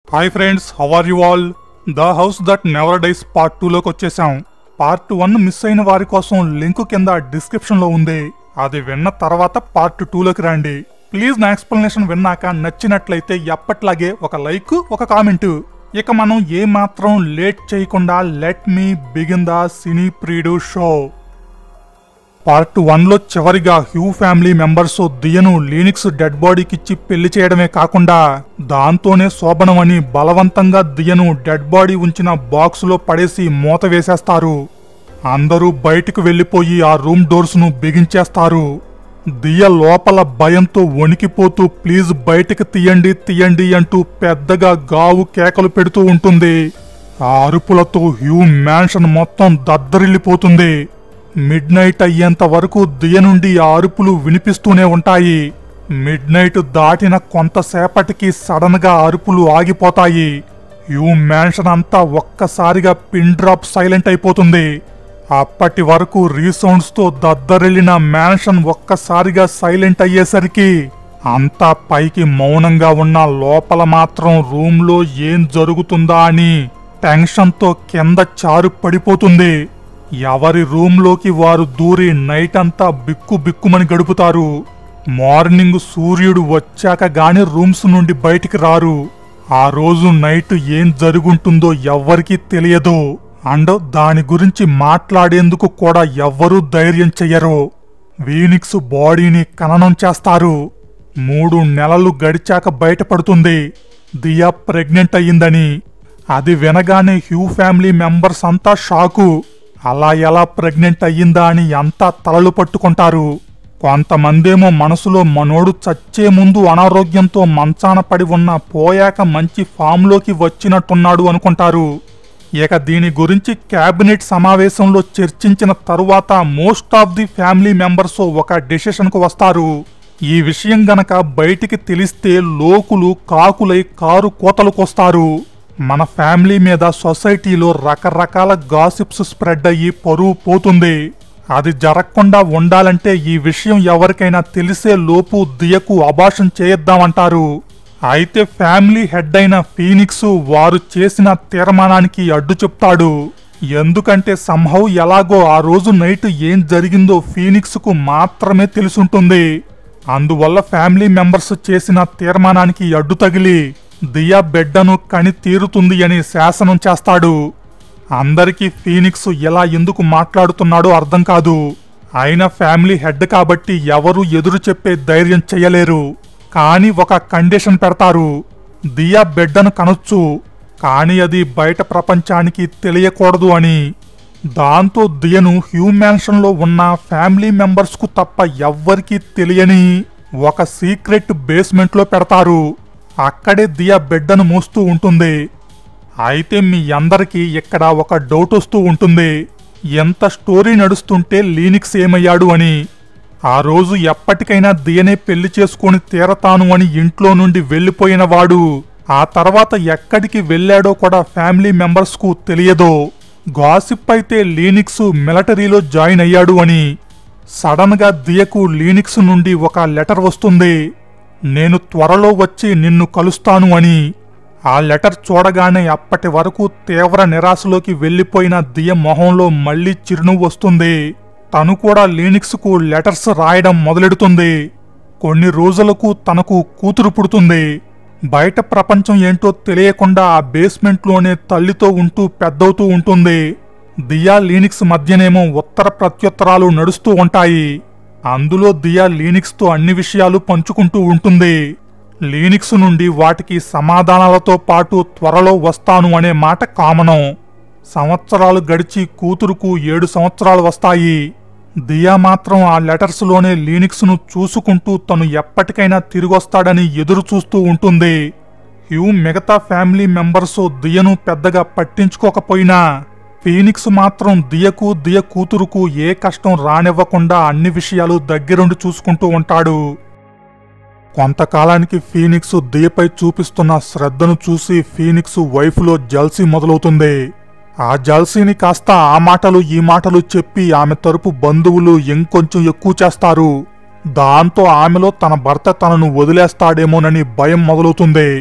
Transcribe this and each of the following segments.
hi friends how are you all the house that never dies part టూలోకి వచ్చేసాం part one miss అయిన వారి కోసం లింక్ కింద డిస్క్రిప్షన్ లో ఉంది అది విన్న తర్వాత పార్ట్ టూలోకి రండి ప్లీజ్ నా ఎక్స్ప్లెనేషన్ విన్నాక నచ్చినట్లయితే ఎప్పట్లాగే ఒక లైక్ ఒక కామెంట్ ఇక మనం ఏ మాత్రం లేట్ చేయకుండా లెట్ మీ బిగిన్ ద సినీ ప్రీడు షో పార్ట్ వన్ లో చివరిగా హ్యూ ఫ్యామిలీ మెంబర్స్ దియను లీనిక్స్ డెడ్ బాడీకిచ్చి పెళ్లి చేయడమే కాకుండా దాంతోనే శోభనం అని బలవంతంగా దియను డెడ్ బాడీ ఉంచిన బాక్స్ లో పడేసి మూత వేసేస్తారు అందరూ బయటకు వెళ్లిపోయి ఆ రూమ్ డోర్స్ ను బిగించేస్తారు దియ లోపల భయంతో వణికిపోతూ ప్లీజ్ బయటకు తీయండి తీయండి అంటూ పెద్దగా గావు కేకలు పెడుతూ ఉంటుంది ఆ అరుపులతో హ్యూ మ్యాన్షన్ మొత్తం దద్దరిల్లిపోతుంది మిడ్ నైట్ అయ్యేంత వరకు దియ నుండి ఆ అరుపులు వినిపిస్తూనే ఉంటాయి మిడ్ నైట్ దాటిన కొంతసేపటికి సడన్ గా అరుపులు ఆగిపోతాయి యూ మ్యాన్షన్ అంతా ఒక్కసారిగా పిన్ డ్రాప్ సైలెంట్ అయిపోతుంది అప్పటి వరకు రీసౌండ్స్ తో దద్దరిల్లిన మ్యాన్షన్ ఒక్కసారిగా సైలెంట్ అయ్యేసరికి అంతా పైకి మౌనంగా ఉన్న లోపల మాత్రం రూమ్ లో ఏం జరుగుతుందా అని టెన్షన్తో కింద చారు పడిపోతుంది ఎవరి రూమ్లోకి వారు దూరి నైట్ అంతా బిక్కు బిక్కుమని గడుపుతారు మార్నింగ్ సూర్యుడు వచ్చాక గాని రూమ్స్ నుండి బయటికి రారు ఆ రోజు నైట్ ఏం జరుగుంటుందో ఎవ్వరికీ తెలియదు అండ్ దాని గురించి మాట్లాడేందుకు కూడా ఎవ్వరూ ధైర్యం చెయ్యరు వీనిక్స్ బాడీని ఖననం చేస్తారు మూడు నెలలు గడిచాక బయటపడుతుంది దియా ప్రెగ్నెంట్ అయ్యిందని అది వినగానే హ్యూ ఫ్యామిలీ మెంబర్స్ అంతా షాకు అలా ఎలా ప్రెగ్నెంట్ అయ్యిందా అని అంతా తలలు పట్టుకుంటారు కొంతమందేమో మనసులో మనోడు చచ్చే ముందు అనారోగ్యంతో మంచాన పడి ఉన్న పోయాక మంచి ఫామ్లోకి వచ్చినట్టున్నాడు అనుకుంటారు ఇక దీని గురించి కేబినెట్ సమావేశంలో చర్చించిన తరువాత most of the family members ఒక డెసిషన్కు వస్తారు ఈ విషయం గనక బయటికి తెలిస్తే లోకులు కాకులై కారు కోతలుకొస్తారు మన ఫ్యామిలీ మీద సొసైటీలో రకరకాల గాసిప్స్ స్ప్రెడ్ అయ్యి పరువు పోతుంది అది జరగకుండా ఉండాలంటే ఈ విషయం ఎవరికైనా తెలిసే లోపు దియకు అభాషం చేయొద్దామంటారు అయితే ఫ్యామిలీ హెడ్ అయిన ఫీనిక్స్ వారు చేసిన తీర్మానానికి అడ్డు చెప్తాడు ఎందుకంటే సంహవ్ ఎలాగో ఆ రోజు నైట్ ఏం జరిగిందో ఫీనిక్స్కు మాత్రమే తెలుసుంటుంది అందువల్ల ఫ్యామిలీ మెంబర్స్ చేసిన తీర్మానానికి అడ్డు తగిలి దియా బిడ్డను కని తీరుతుంది అని శాసనం చేస్తాడు అందరికీ ఫీనిక్స్ ఎలా ఎందుకు మాట్లాడుతున్నాడో అర్థం కాదు అయినా ఫ్యామిలీ హెడ్ కాబట్టి ఎవరు ఎదురు చెప్పే ధైర్యం చెయ్యలేరు కానీ ఒక కండిషన్ పెడతారు దియా బిడ్డను కనొచ్చు కానీ అది బయట ప్రపంచానికి తెలియకూడదు అని దాంతో దియను హ్యూమాన్షన్లో ఉన్న ఫ్యామిలీ మెంబర్స్కు తప్ప ఎవ్వరికీ తెలియని ఒక సీక్రెట్ బేస్మెంట్లో పెడతారు అక్కడే దియా బిడ్డను మోస్తూ ఉంటుంది అయితే మీ అందరికీ ఇక్కడ ఒక డౌట్ వస్తూ ఉంటుంది ఎంత స్టోరీ నడుస్తుంటే లీనిక్స్ ఏమయ్యాడు అని ఆ రోజు ఎప్పటికైనా దియనే పెళ్లి చేసుకొని తీరతాను అని ఇంట్లో నుండి వెళ్ళిపోయిన వాడు ఆ తర్వాత ఎక్కడికి వెళ్ళాడో కూడా ఫ్యామిలీ మెంబర్స్కు తెలియదు గాసిప్ అయితే లీనిక్స్ మిలిటరీలో జాయిన్ అయ్యాడు అని సడన్ గా దియకు లీనిక్స్ నుండి ఒక లెటర్ వస్తుంది నేను త్వరలో వచ్చి నిన్ను కలుస్తాను అని ఆ లెటర్ చూడగానే అప్పటి వరకు తీవ్ర నిరాశలోకి వెళ్లిపోయిన దియ మొహంలో మళ్లీ చిరునవ్వు వస్తుంది తను కూడా లీనిక్స్కు లెటర్స్ రాయడం మొదలెడుతుంది కొన్ని రోజులకు తనకు కూతురు పుడుతుంది బయట ప్రపంచం ఏంటో తెలియకుండా ఆ బేస్మెంట్లోనే తల్లితో ఉంటూ పెద్దవుతూ ఉంటుంది దియా లీనిక్స్ మధ్యనేమో ఉత్తర ప్రత్యుత్తరాలు నడుస్తూ ఉంటాయి అందులో దియా లీనిక్స్తో అన్ని విషయాలు పంచుకుంటూ ఉంటుంది లీనిక్స్ నుండి వాటికి సమాధానాలతో పాటు త్వరలో వస్తాను అనే మాట కామనం సంవత్సరాలు గడిచి కూతురుకు ఏడు సంవత్సరాలు వస్తాయి దియా మాత్రం ఆ లెటర్స్లోనే లీనిక్స్ను చూసుకుంటూ తను ఎప్పటికైనా తిరిగొస్తాడని ఎదురు చూస్తూ ఉంటుంది హ్యూ మిగతా ఫ్యామిలీ మెంబర్స్ దియను పెద్దగా పట్టించుకోకపోయినా ఫీనిక్స్ మాత్రం దియకు దియ కూతురుకు ఏ కష్టం రానివ్వకుండా అన్ని విషయాలు దగ్గరుండి చూసుకుంటూ ఉంటాడు కొంతకాలానికి ఫీనిక్స్ దియపై చూపిస్తున్న శ్రద్ధను చూసి ఫీనిక్స్ వైఫ్లో జల్సీ మొదలవుతుంది ఆ జల్సీని కాస్త ఆ మాటలు ఈ మాటలు చెప్పి ఆమె తరపు బంధువులు ఇంకొంచెం ఎక్కువ చేస్తారు దాంతో ఆమెలో తన భర్త తనను వదిలేస్తాడేమోనని భయం మొదలవుతుంది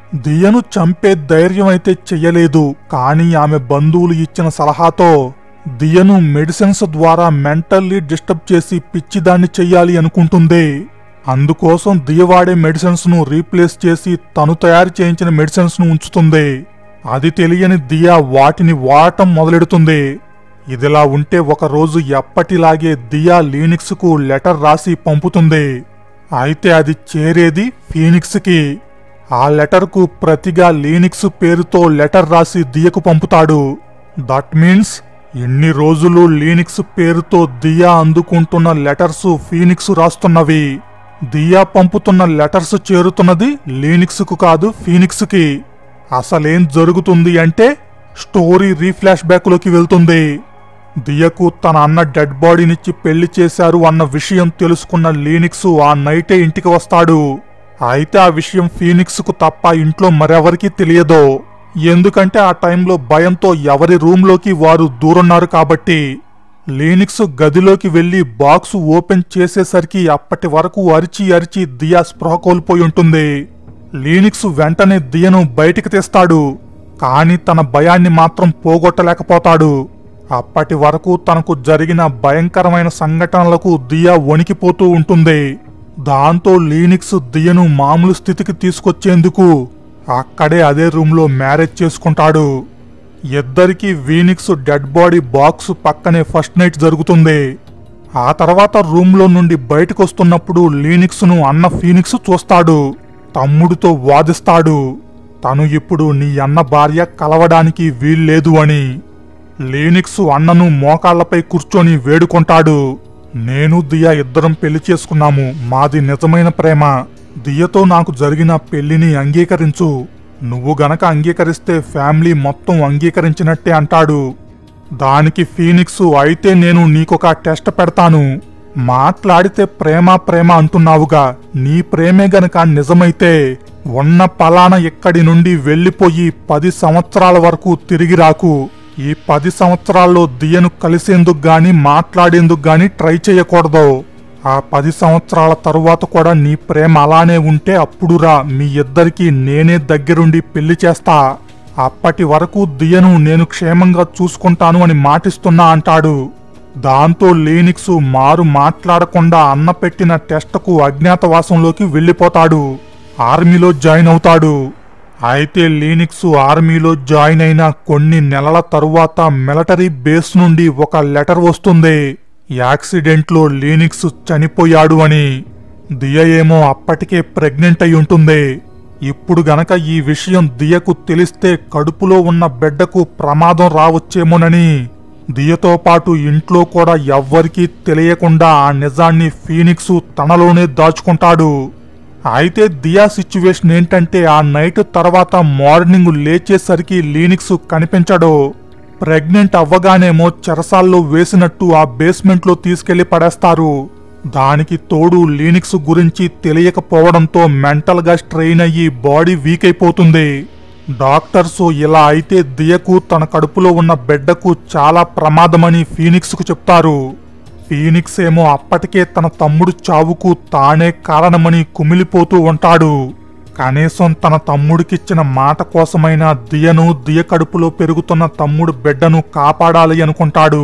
దియను చంపే ధైర్యం అయితే చెయ్యలేదు కానీ ఆమె బంధువులు ఇచ్చిన సలహాతో దియను మెడిసిన్స్ ద్వారా మెంటల్లీ డిస్టర్బ్ చేసి పిచ్చిదాన్ని చెయ్యాలి అనుకుంటుంది అందుకోసం దియ వాడే మెడిసిన్స్ ను రీప్లేస్ చేసి తను తయారు చేయించిన మెడిసిన్స్ ను ఉంచుతుంది అది తెలియని దియా వాటిని వాడటం మొదలెడుతుంది ఇదిలా ఉంటే ఒకరోజు ఎప్పటిలాగే దియా లీనిక్స్ కు లెటర్ రాసి పంపుతుంది అయితే అది చేరేది ఫీనిక్స్కి ఆ లెటర్కు ప్రతిగా లీనిక్స్ పేరుతో లెటర్ రాసి దియకు పంపుతాడు దట్ మీన్స్ ఎన్ని రోజులు లీనిక్స్ పేరుతో దియా అందుకుంటున్న లెటర్స్ ఫీనిక్స్ రాస్తున్నవి దియా పంపుతున్న లెటర్స్ చేరుతున్నది లీనిక్స్కు కాదు ఫీనిక్స్కి అసలేం జరుగుతుంది అంటే స్టోరీ రీఫ్లాష్ బ్యాక్లోకి వెళ్తుంది దియకు తన అన్న డెడ్ బాడీనిచ్చి పెళ్లి చేశారు అన్న విషయం తెలుసుకున్న లీనిక్స్ ఆ నైటే ఇంటికి వస్తాడు అయితే ఆ విషయం ఫీనిక్స్ కు తప్ప ఇంట్లో మరెవరికీ తెలియదు ఎందుకంటే ఆ టైంలో భయంతో ఎవరి రూంలోకి వారు దూరున్నారు కాబట్టి లీనిక్స్ గదిలోకి వెళ్లి బాక్స్ ఓపెన్ చేసేసరికి అప్పటి వరకు అరిచి అరిచి దియా స్పృహ కోల్పోయి ఉంటుంది లీనిక్స్ వెంటనే దియను బయటికి తీస్తాడు కానీ తన భయాన్ని మాత్రం పోగొట్టలేకపోతాడు అప్పటి వరకు తనకు జరిగిన భయంకరమైన సంఘటనలకు దియా వణికిపోతూ ఉంటుంది దాంతో లీనిక్స్ దియను మామూలు స్థితికి తీసుకొచ్చేందుకు అక్కడే అదే రూమ్లో మ్యారేజ్ చేసుకుంటాడు ఇద్దరికి వీనిక్స్ డెడ్ బాడీ బాక్స్ పక్కనే ఫస్ట్ నైట్ జరుగుతుంది ఆ తర్వాత రూమ్లో నుండి బయటకు వస్తున్నప్పుడు లీనిక్స్ను అన్న ఫీనిక్స్ చూస్తాడు తమ్ముడితో వాదిస్తాడు తను ఇప్పుడు నీ అన్న భార్య కలవడానికి వీల్లేదు అని లీనిక్స్ అన్నను మోకాళ్లపై కూర్చొని వేడుకుంటాడు నేను దియా ఇద్దరం పెళ్లి చేసుకున్నాము మాది నిజమైన ప్రేమ దియతో నాకు జరిగిన పెళ్లిని అంగీకరించు నువ్వు గనక అంగీకరిస్తే ఫ్యామిలీ మొత్తం అంగీకరించినట్టే అంటాడు దానికి ఫీనిక్స్ అయితే నేను నీకొక టెస్ట్ పెడతాను మాట్లాడితే ప్రేమ ప్రేమ అంటున్నావుగా నీ ప్రేమే గనక నిజమైతే ఉన్న పలాన ఇక్కడి నుండి వెళ్ళిపోయి పది సంవత్సరాల వరకు తిరిగి రాకు ఈ పది సంవత్సరాల్లో దియను కలిసేందుకు గాని మాట్లాడేందుకు గాని ట్రై చేయకూడదు ఆ పది సంవత్సరాల తరువాత కూడా నీ ప్రేమ అలానే ఉంటే అప్పుడు రా మీ ఇద్దరికి నేనే దగ్గరుండి పెళ్లి చేస్తా అప్పటి వరకు దియను నేను క్షేమంగా చూసుకుంటాను అని మాటిస్తున్నా అంటాడు దాంతో లీనిక్స్ మారు మాట్లాడకుండా అన్న పెట్టిన టెస్ట్కు అజ్ఞాతవాసంలోకి వెళ్ళిపోతాడు ఆర్మీలో జాయిన్ అవుతాడు అయితే లీనిక్స్ ఆర్మీలో జాయిన్ అయిన కొన్ని నెలల తరువాత మిలిటరీ బేస్ నుండి ఒక లెటర్ వస్తుంది యాక్సిడెంట్లో లీనిక్స్ చనిపోయాడు అని దియ ఏమో అప్పటికే ప్రెగ్నెంట్ అయి ఉంటుంది ఇప్పుడు గనక ఈ విషయం దియకు తెలిస్తే కడుపులో ఉన్న బిడ్డకు ప్రమాదం రావచ్చేమోనని దియతో పాటు ఇంట్లో కూడా ఎవ్వరికీ తెలియకుండా ఆ నిజాన్ని ఫీనిక్స్ తనలోనే దాచుకుంటాడు అయితే దియా సిచ్యువేషన్ ఏంటంటే ఆ నైట్ తర్వాత మార్నింగ్ లేచేసరికి లీనిక్స్ కనిపించడు ప్రెగ్నెంట్ అవ్వగానేమో చెరసాల్లో వేసినట్టు ఆ బేస్మెంట్లో తీసుకెళ్లి పడేస్తారు దానికి తోడు లీనిక్స్ గురించి తెలియకపోవడంతో మెంటల్గా స్ట్రెయిన్ అయ్యి బాడీ వీక్ అయిపోతుంది డాక్టర్స్ ఇలా అయితే దియకు తన కడుపులో ఉన్న బిడ్డకు చాలా ప్రమాదమని ఫీనిక్స్కు చెప్తారు ఫీనిక్స్ ఏమో అప్పటికే తన తమ్ముడు చావుకు తానే కారణమని కుమిలిపోతూ ఉంటాడు కనీసం తన తమ్ముడికిచ్చిన మాట కోసమైనా దియను దియ కడుపులో పెరుగుతున్న తమ్ముడు బిడ్డను కాపాడాలి అనుకుంటాడు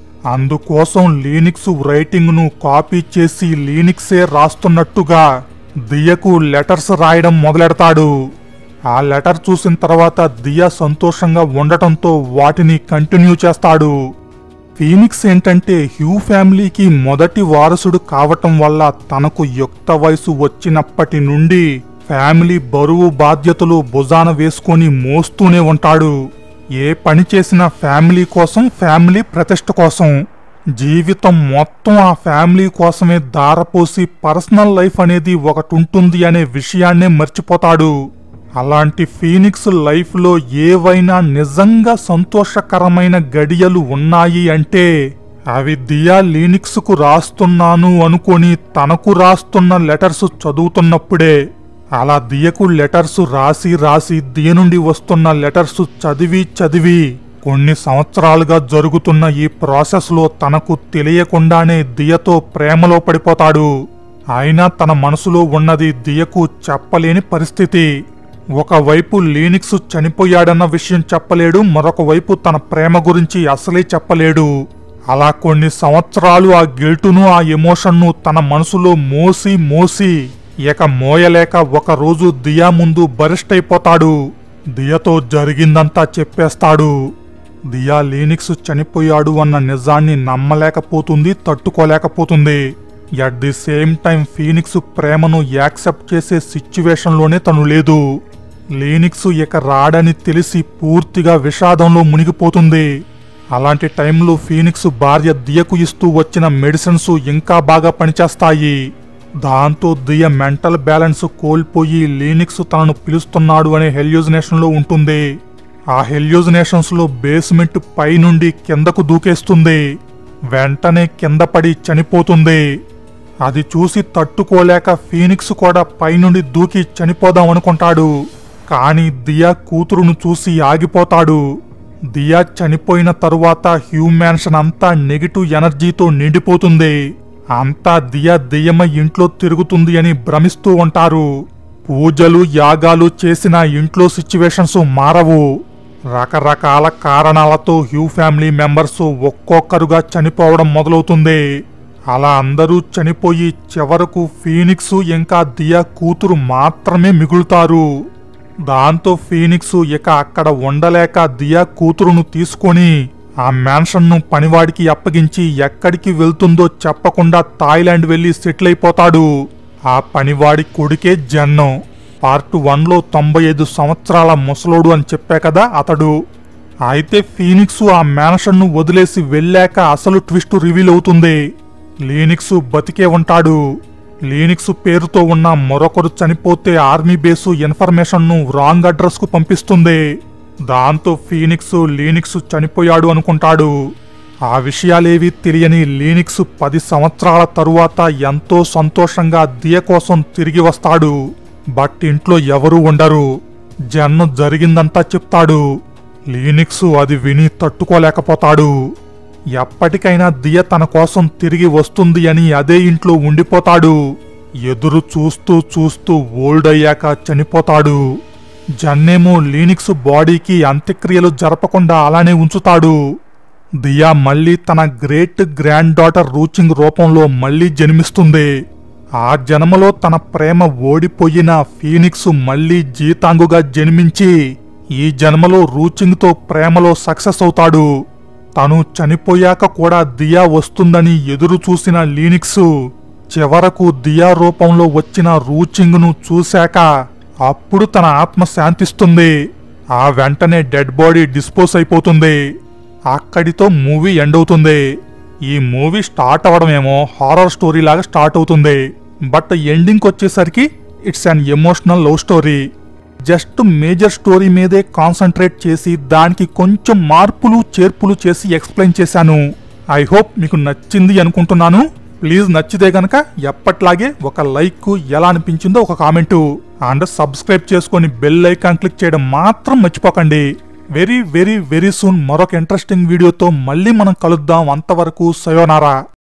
అందుకోసం లీనిక్స్ రైటింగ్ను కాపీ చేసి లీనిక్సే రాస్తున్నట్టుగా దియకు లెటర్స్ రాయడం మొదలెడతాడు ఆ లెటర్ చూసిన తర్వాత దియా సంతోషంగా ఉండటంతో వాటిని కంటిన్యూ చేస్తాడు ఫీనిక్స్ ఏంటంటే హ్యూ ఫ్యామిలీకి మొదటి వారసుడు కావటం వల్ల తనకు యుక్త వయసు వచ్చినప్పటి నుండి ఫ్యామిలీ బరువు బాధ్యతలు భుజాన వేసుకొని మోస్తూనే ఉంటాడు ఏ పని చేసినా ఫ్యామిలీ కోసం ఫ్యామిలీ ప్రతిష్ట కోసం జీవితం మొత్తం ఆ ఫ్యామిలీ కోసమే దారపోసి పర్సనల్ లైఫ్ అనేది ఒకటి ఉంటుంది అనే విషయాన్నే మర్చిపోతాడు అలాంటి ఫీనిక్స్ లైఫ్లో ఏవైనా నిజంగా సంతోషకరమైన గడియలు ఉన్నాయి అంటే అవి దియా లీనిక్స్కు రాస్తున్నాను అనుకొని తనకు రాస్తున్న లెటర్స్ చదువుతున్నప్పుడే అలా దియకు లెటర్స్ రాసి రాసి దియ నుండి వస్తున్న లెటర్స్ చదివి చదివి కొన్ని సంవత్సరాలుగా జరుగుతున్న ఈ ప్రాసెస్లో తనకు తెలియకుండానే దియతో ప్రేమలో పడిపోతాడు అయినా తన మనసులో ఉన్నది దియకు చెప్పలేని పరిస్థితి ఒకవైపు లీనిక్స్ చనిపోయాడన్న విషయం చెప్పలేడు మరొక వైపు తన ప్రేమ గురించి అసలే చెప్పలేడు అలా కొన్ని సంవత్సరాలు ఆ గిల్టును ఆ ఎమోషన్ను తన మనసులో మోసి మోసి ఇక మోయలేక ఒకరోజు దియా ముందు బరిస్ట్ అయిపోతాడు దియతో జరిగిందంతా చెప్పేస్తాడు దియా లీనిక్స్ చనిపోయాడు అన్న నిజాన్ని నమ్మలేకపోతుంది తట్టుకోలేకపోతుంది at the same time Phoenix ప్రేమను యాక్సెప్ట్ చేసే సిచ్యువేషన్లోనే తను లేదు లీనిక్స్ ఇక రాడని తెలిసి పూర్తిగా విషాదంలో మునిగిపోతుంది అలాంటి టైంలో ఫీనిక్స్ భార్య దియకు ఇస్తూ వచ్చిన మెడిసిన్స్ ఇంకా బాగా పనిచేస్తాయి దాంతో దియ మెంటల్ బ్యాలెన్స్ కోల్పోయి లీనిక్స్ తనను పిలుస్తున్నాడు అనే హెల్యూజినేషన్లో ఉంటుంది ఆ హెల్యూజినేషన్స్లో బేస్మెంట్ పై నుండి కిందకు దూకేస్తుంది వెంటనే కింద పడి చనిపోతుంది అది చూసి తట్టుకోలేక ఫీనిక్స్ కూడా పైనుండి దూకి చనిపోదాం అనుకుంటాడు కానీ దియా కూతురును చూసి ఆగిపోతాడు దియా చనిపోయిన తరువాత హ్యూమాన్షన్ అంతా నెగిటివ్ ఎనర్జీతో నిండిపోతుంది అంతా దియా దెయ్యమై ఇంట్లో తిరుగుతుంది అని భ్రమిస్తూ ఉంటారు పూజలు యాగాలు చేసిన ఇంట్లో సిచ్యువేషన్స్ మారవు రకరకాల కారణాలతో హ్యూ ఫ్యామిలీ మెంబర్స్ ఒక్కొక్కరుగా చనిపోవడం మొదలవుతుంది అలా అందరూ చనిపోయి చివరకు ఫీనిక్స్ ఇంకా దియా కూతురు మాత్రమే మిగులుతారు దాంతో ఫీనిక్స్ ఇక అక్కడ ఉండలేక దియా కూతురును తీసుకొని ఆ మ్యాన్షన్ను పనివాడికి అప్పగించి ఎక్కడికి వెళ్తుందో చెప్పకుండా థాయిలాండ్ వెళ్లి సెటిల్ అయిపోతాడు ఆ పనివాడి కొడుకే జన్నం పార్ట్ వన్లో తొంభై ఐదు సంవత్సరాల ముసలోడు అని చెప్పా కదా అతడు అయితే ఫీనిక్స్ ఆ మ్యాన్షన్ను వదిలేసి వెళ్ళాక అసలు ట్విస్ట్ రివీల్ అవుతుంది లీనిక్స్ బతికే ఉంటాడు లీనిక్స్ పేరుతో ఉన్న మరొకరు చనిపోతే ఆర్మీ బేసు ఇన్ఫర్మేషన్ను రాంగ్ అడ్రస్కు పంపిస్తుంది దాంతో ఫీనిక్స్ లీనిక్స్ చనిపోయాడు అనుకుంటాడు ఆ విషయాలేవి తెలియని లీనిక్స్ పది సంవత్సరాల తరువాత ఎంతో సంతోషంగా దియ కోసం తిరిగి వస్తాడు బట్ ఇంట్లో ఎవరూ ఉండరు జన్ను జరిగిందంతా చెప్తాడు లీనిక్స్ అది విని తట్టుకోలేకపోతాడు ఎప్పటికైనా దియ తన కోసం తిరిగి వస్తుంది అని అదే ఇంట్లో ఉండిపోతాడు ఎదురు చూస్తూ చూస్తూ ఓల్డ్ అయ్యాక చనిపోతాడు జన్నేమో లీనిక్స్ బాడీకి అంత్యక్రియలు జరపకుండా అలానే ఉంచుతాడు దియా మళ్ళీ తన గ్రేట్ గ్రాండ్ డాటర్ రూచింగ్ రూపంలో మళ్ళీ జన్మిస్తుంది ఆ జన్మలో తన ప్రేమ ఓడిపోయిన ఫీనిక్స్ మళ్ళీ జీతాంగుగా జన్మించి ఈ జన్మలో రూచింగ్తో ప్రేమలో సక్సెస్ అవుతాడు తను చనిపోయాక కూడా దియా వస్తుందని ఎదురు చూసిన లీనిక్స్ చివరకు దియా రూపంలో వచ్చిన రూచింగ్ను చూశాక అప్పుడు తన ఆత్మ శాంతిస్తుంది ఆ వెంటనే డెడ్ బాడీ డిస్పోజ్ అయిపోతుంది అక్కడితో మూవీ ఎండ్ అవుతుంది ఈ మూవీ స్టార్ట్ అవ్వడమేమో హారర్ స్టోరీ లాగా స్టార్ట్ అవుతుంది బట్ ఎండింగ్కి వచ్చేసరికి it's an emotional love story just major story మీదే కాన్సన్ట్రేట్ చేసి దానికి కొంచెం మార్పులు చేర్పులు చేసి ఎక్స్ప్లెయిన్ చేశాను ఐ హోప్ మీకు నచ్చింది అనుకుంటున్నాను ప్లీజ్ నచ్చితే గనక ఎప్పట్లాగే ఒక లైక్ ఎలా అనిపించిందో ఒక కామెంటు అండ్ సబ్స్క్రైబ్ చేసుకొని బెల్ ఐకాన్ క్లిక్ చేయడం మాత్రం మర్చిపోకండి వెరీ వెరీ వెరీ సూన్ మరొక ఇంట్రెస్టింగ్ వీడియోతో మళ్ళీ మనం కలుద్దాం అంతవరకు సయోనారా